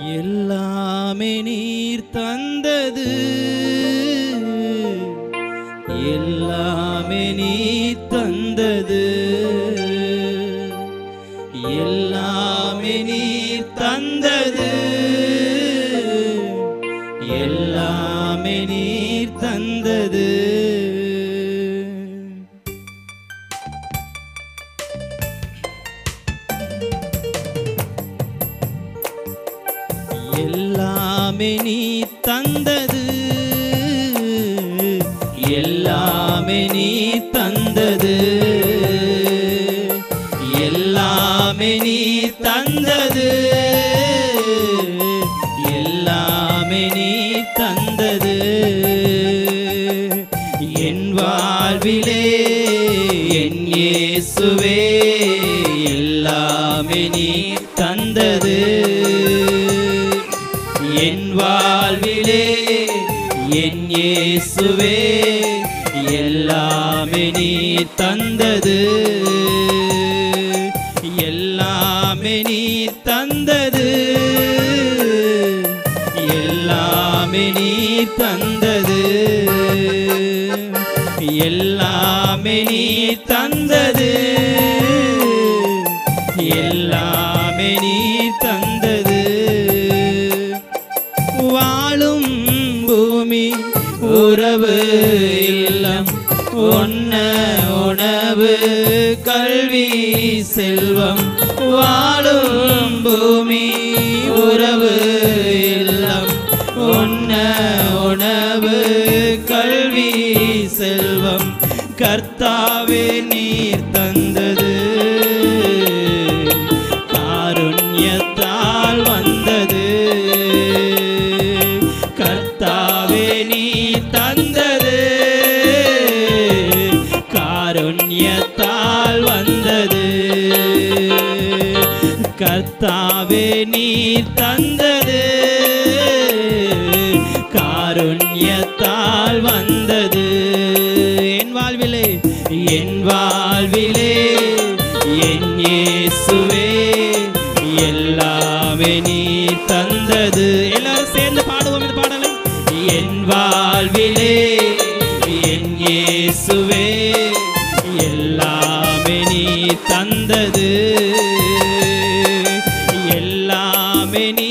எல்லாமே நீர் தந்தது எல்லாமே நீர் தந்தது எல்லாமே நீர் தந்தது எல்லாமே நீர் தந்தது எல்லாமே நீ தந்தது எல்லாமே நீ தந்தது எல்லாமே நீ தந்தது எல்லாமே நீ தந்தது என் வாழ்விலே என் இயேசுவே எல்லாமே நீ தந்தது என் வாழ்விலே என் இயேசுவே எல்லாமே நீ தந்தது எல்லாமே நீ தந்தது எல்லாமே நீ தந்தது எல்லாமே நீ தந்தது எல்லாமே நீ தந்தது வாழும் பூமி உறவு இல்லம் ஒன்ன உணவு கல்வி செல்வம் வாழும் பூமி உறவு இல்லம் ஒன்ன உணவு கல்வி செல்வம் கர்த்தாவே நீர் தந்தது காருண்யத்தால் வந்தது கர்த்தாவே நீ தந்தது காருண்யத்தால் வந்தது கர்த்தாவே நீ தந்தது காருண்யத்தால் வந்தது என் வாழ்விலே என் வாழ்விலே என் இயேசுவே எல்லாமே நீ தந்தது எல்லாரும் சேர்ந்து பாடுவோம் இந்த பாடலை என் வாழ்விலே என் இயேசுவே எல்லாமே நீ தந்தது எல்லாமே நீ